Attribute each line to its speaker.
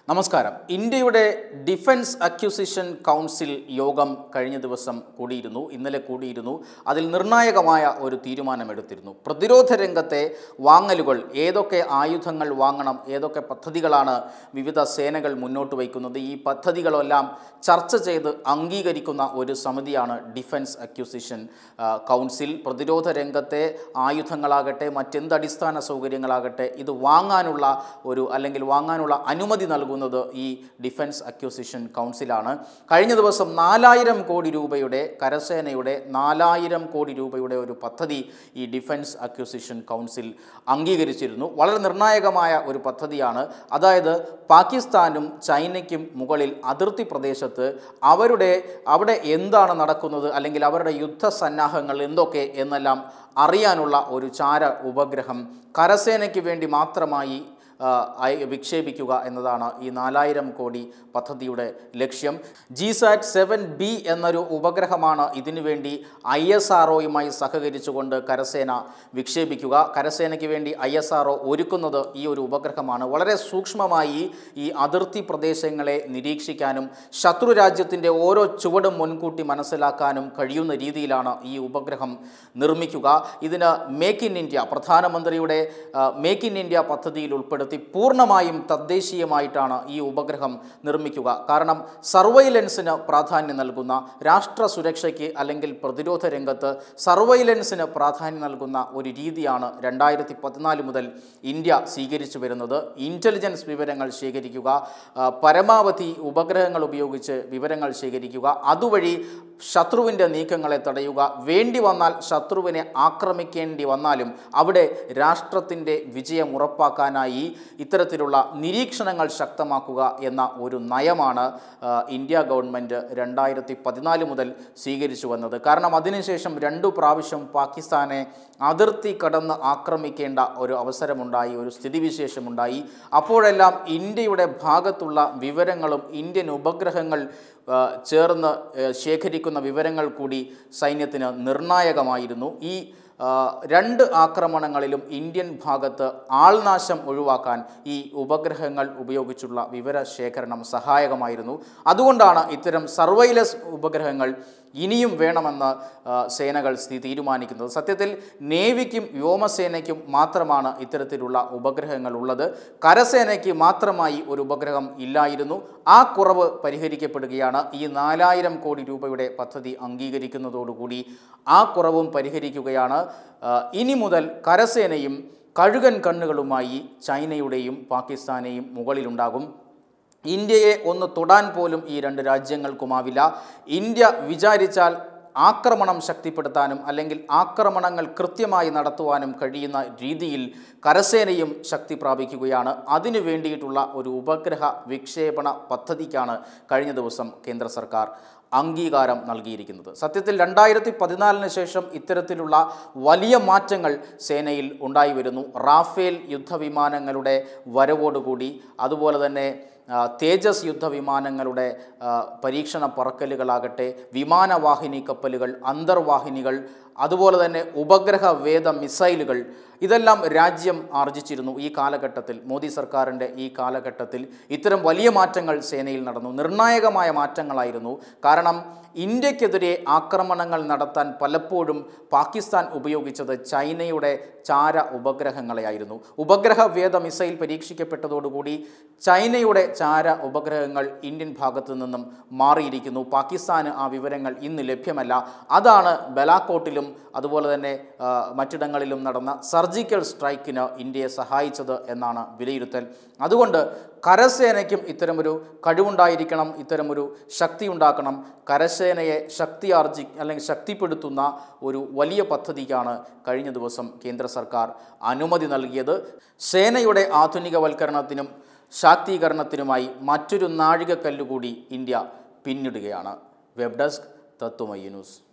Speaker 1: നമസ്കാരം ഇന്ത്യയുടെ defence acquisition council യോഗം കഴിഞ്ഞ ദിവസം കൂടിയിരുന്നു ഇന്നലെ കൂടിയിരുന്നു അതിൽ നിർണായകമായ ഒരു തീരുമാനമെടുത്തിരുന്നു പ്രതിരോധ രംഗത്തെ വാങ്ങലുകൾ ഏതൊക്കെ ആയുധങ്ങൾ വാങ്ങണം ഏതൊക്കെ പദ്ധതികളാണ് വിവിധ സേനകൾ മുന്നോട്ട് വയ്ക്കുന്നത് ഈ പദ്ധതികളെല്ലാം ചർച്ച ചെയ്ത് അംഗീകരിക്കുന്ന ഒരു സമിതിയാണ് ഡിഫൻസ് അക്യൂസിഷൻ ആ, കൗൺസിൽ പ്രതിരോധ രംഗത്തെ ആയുധങ്ങളാകട്ടെ മറ്റെന്ത് അടിസ്ഥാന സൗകര്യങ്ങളാകട്ടെ ഇത് വാങ്ങാനുള്ള ഒരു അല്ലെങ്കിൽ വാങ്ങാനുള്ള അനുമതി നൽകുന്നത് ഈ ഡിഫൻസ് അക്യൂസിഷൻ കൗൺസിലാണ് കഴിഞ്ഞ ദിവസം നാലായിരം കോടി രൂപയുടെ കരസേനയുടെ നാലായിരം കോടി രൂപയുടെ ഒരു പദ്ധതി ഈ ഡിഫൻസ് അക്യൂസിഷൻ കൗൺസിൽ അംഗീകരിച്ചിരുന്നു വളരെ നിർണായകമായ ഒരു പദ്ധതിയാണ് അതായത് പാകിസ്ഥാനും ചൈനയ്ക്കും മുകളിൽ അതിർത്തി പ്രദേശത്ത് അവരുടെ അവിടെ എന്താണ് നടക്കുന്നത് അല്ലെങ്കിൽ അവരുടെ യുദ്ധസന്നാഹങ്ങൾ എന്തൊക്കെ എന്നെല്ലാം അറിയാനുള്ള ഒരു ചാര ഉപഗ്രഹം കരസേനയ്ക്ക് വേണ്ടി മാത്രമായി ആ, അയ- വിക്ഷേപിക്കുക എന്നതാണ് ഈ നാലായിരം കോടി പദ്ധതിയുടെ ലക്ഷ്യം ജി സാറ്റ് സെവൻ ബി എന്നൊരു ഉപഗ്രഹമാണ് ഇതിനു വേണ്ടി ഐ എസ് ആർ ഒയുമായി സഹകരിച്ചുകൊണ്ട് കരസേന വിക്ഷേപിക്കുക കരസേനയ്ക്ക് വേണ്ടി ഐ എസ് ആർ ഒ ഒരുക്കുന്നത് ഈ ഒരു ഉപഗ്രഹമാണ് വളരെ സൂക്ഷ്മമായി ഈ അതിർത്തി പ്രദേശങ്ങളെ നിരീക്ഷിക്കാനും ശത്രു രാജ്യത്തിൻ്റെ ഓരോ ചുവടും മുൻകൂട്ടി മനസ്സിലാക്കാനും കഴിയുന്ന രീതിയിലാണ് ഈ ഉപഗ്രഹം നിർമ്മിക്കുക ഇതിന് മേക്ക് ഇൻ ഇന്ത്യ പ്രധാനമന്ത്രിയുടെ മേക്ക് ഇൻ ഇന്ത്യ പദ്ധതിയിൽ ഉൾപ്പെടുത്തി പൂർണ്ണമായും തദ്ദേശീയമായിട്ടാണ് ഈ ഉപഗ്രഹം നിർമ്മിക്കുക കാരണം സർവൈലൻസിന് പ്രാധാന്യം നൽകുന്ന രാഷ്ട്ര സുരക്ഷയ്ക്ക് അല്ലെങ്കിൽ പ്രതിരോധ രംഗത്ത് സർവൈലൻസിന് പ്രാധാന്യം നൽകുന്ന ഒരു രീതിയാണ് രണ്ടായിരത്തി പതിനാല് മുതൽ ഇന്ത്യ സ്വീകരിച്ചു വരുന്നത് ഇൻ്റലിജൻസ് വിവരങ്ങൾ ശേഖരിക്കുക ആ, പരമാവധി ഉപഗ്രഹങ്ങൾ ഉപയോഗിച്ച് വിവരങ്ങൾ ശേഖരിക്കുക അതുവഴി ശത്രുവിൻ്റെ നീക്കങ്ങളെ തടയുക വേണ്ടി വന്നാൽ ശത്രുവിനെ ആക്രമിക്കേണ്ടി വന്നാലും അവിടെ രാഷ്ട്രത്തിൻ്റെ വിജയം ഉറപ്പാക്കാനായി ഇത്തരത്തിലുള്ള നിരീക്ഷണങ്ങൾ ശക്തമാക്കുക എന്ന ഒരു നയമാണ് ആ, ഇന്ത്യ ഗവൺമെൻറ് രണ്ടായിരത്തി പതിനാല് മുതൽ സ്വീകരിച്ചു വന്നത് കാരണം അതിനുശേഷം രണ്ടു പ്രാവശ്യം പാകിസ്ഥാനെ അതിർത്തി കടന്ന് ആക്രമിക്കേണ്ട ഒരു അവസരമുണ്ടായി ഒരു സ്ഥിതിവിശേഷമുണ്ടായി അപ്പോഴെല്ലാം ഇന്ത്യയുടെ ഭാഗത്തുള്ള വിവരങ്ങളും ഇന്ത്യൻ ഉപഗ്രഹങ്ങൾ ആ, ചേർന്ന് ആ, ശേഖരിക്കുന്ന വിവരങ്ങൾ കൂടി സൈന്യത്തിന് നിർണായകമായിരുന്നു ഈ ആ, രണ്ട് ആക്രമണങ്ങളിലും ഇന്ത്യൻ ഭാഗത്ത് ആൾനാശം ഒഴിവാക്കാൻ ഈ ഉപഗ്രഹങ്ങൾ ഉപയോഗിച്ചുള്ള വിവരശേഖരണം സഹായകമായിരുന്നു അതുകൊണ്ടാണ് ഇത്തരം സർവൈലൻസ് ഉപഗ്രഹങ്ങൾ ഇനിയും വേണമെന്ന് ആ, സേനകൾ സ്ഥി- തീരുമാനിക്കുന്നത് സത്യത്തിൽ നേവിക്കും വ്യോമസേനയ്ക്കും മാത്രമാണ് ഇത്തരത്തിലുള്ള ഉപഗ്രഹങ്ങൾ ഉള്ളത് കരസേനയ്ക്ക് മാത്രമായി ഒരു ഉപഗ്രഹം ഇല്ലായിരുന്നു ആ കുറവ് പരിഹരിക്കപ്പെടുകയാണ് ഈ നാലായിരം കോടി രൂപയുടെ പദ്ധതി അംഗീകരിക്കുന്നതോടുകൂടി ആ കുറവും പരിഹരിക്കുകയാണ് ആ, ഇനി മുതൽ കരസേനയും കഴുകൻ കണ്ണുകളുമായി ചൈനയുടെയും പാകിസ്ഥാനെയും മുകളിലുണ്ടാകും ഇന്ത്യയെ ഒന്ന് തൊടാൻ പോലും ഈ രണ്ട് രാജ്യങ്ങൾക്കുമാവില്ല ഇന്ത്യ വിചാരിച്ചാൽ ആക്രമണം ശക്തിപ്പെടുത്താനും അല്ലെങ്കിൽ ആക്രമണങ്ങൾ കൃത്യമായി നടത്തുവാനും കഴിയുന്ന രീതിയിൽ കരസേനയും ശക്തി പ്രാപിക്കുകയാണ് അതിനു വേണ്ടിയിട്ടുള്ള ഒരു ഉപഗ്രഹ വിക്ഷേപണ പദ്ധതിക്കാണ് കഴിഞ്ഞ ദിവസം കേന്ദ്ര സർക്കാർ അംഗീകാരം നൽകിയിരിക്കുന്നത് സത്യത്തിൽ രണ്ടായിരത്തി പതിനാലിന് ശേഷം ഇത്തരത്തിലുള്ള വലിയ മാറ്റങ്ങൾ സേനയിൽ ഉണ്ടായി വരുന്നു റാഫേൽ യുദ്ധവിമാനങ്ങളുടെ വരവോടുകൂടി അതുപോലെ തന്നെ ആ, തേജസ് യുദ്ധവിമാനങ്ങളുടെ ആ, പരീക്ഷണ പറക്കലുകളാകട്ടെ വിമാനവാഹിനി കപ്പലുകൾ അന്തർവാഹിനികൾ അതുപോലെ തന്നെ ഉപഗ്രഹ വേദ മിസൈലുകൾ ഇതെല്ലാം രാജ്യം ആർജിച്ചിരുന്നു ഈ കാലഘട്ടത്തിൽ മോദി സർക്കാരിൻ്റെ ഈ കാലഘട്ടത്തിൽ ഇത്തരം വലിയ മാറ്റങ്ങൾ സേനയിൽ നടന്നു നിർണായകമായ മാറ്റങ്ങളായിരുന്നു കാരണം ഇന്ത്യക്കെതിരെ ആക്രമണങ്ങൾ നടത്താൻ പലപ്പോഴും പാകിസ്ഥാൻ ഉപയോഗിച്ചത് ചൈനയുടെ ചാര ഉപഗ്രഹങ്ങളെയായിരുന്നു ഉപഗ്രഹ വേദ മിസൈൽ പരീക്ഷിക്കപ്പെട്ടതോടുകൂടി ചൈനയുടെ ചാര ഉപഗ്രഹങ്ങൾ ഇന്ത്യൻ ഭാഗത്തു നിന്നും മാറിയിരിക്കുന്നു പാകിസ്ഥാന് ആ വിവരങ്ങൾ ഇന്ന് ലഭ്യമല്ല അതാണ് ബലാക്കോട്ടിലും അതുപോലെ തന്നെ ആ, മറ്റിടങ്ങളിലും നടന്ന സർജിക്കൽ സ്ട്രൈക്കിന് ഇന്ത്യയെ സഹായിച്ചത് എന്നാണ് വിലയിരുത്തൽ അതുകൊണ്ട് കരസേനയ്ക്കും ഇത്തരമൊരു കഴിവുണ്ടായിരിക്കണം ഇത്തരമൊരു ശക്തി ഉണ്ടാക്കണം കരസേനയെ ശക്തിയാർജി അല്ലെങ്കിൽ ശക്തിപ്പെടുത്തുന്ന ഒരു വലിയ പദ്ധതിക്കാണ് കഴിഞ്ഞ ദിവസം കേന്ദ്ര സർക്കാർ അനുമതി നൽകിയത് സേനയുടെ ആധുനികവൽക്കരണത്തിനും ശാക്തീകരണത്തിനുമായി മറ്റൊരു നാഴികക്കല്ലുകൂടി ഇന്ത്യ പിന്നിടുകയാണ് വെബ് ഡെസ്ക് തത്വമയി ന്യൂസ്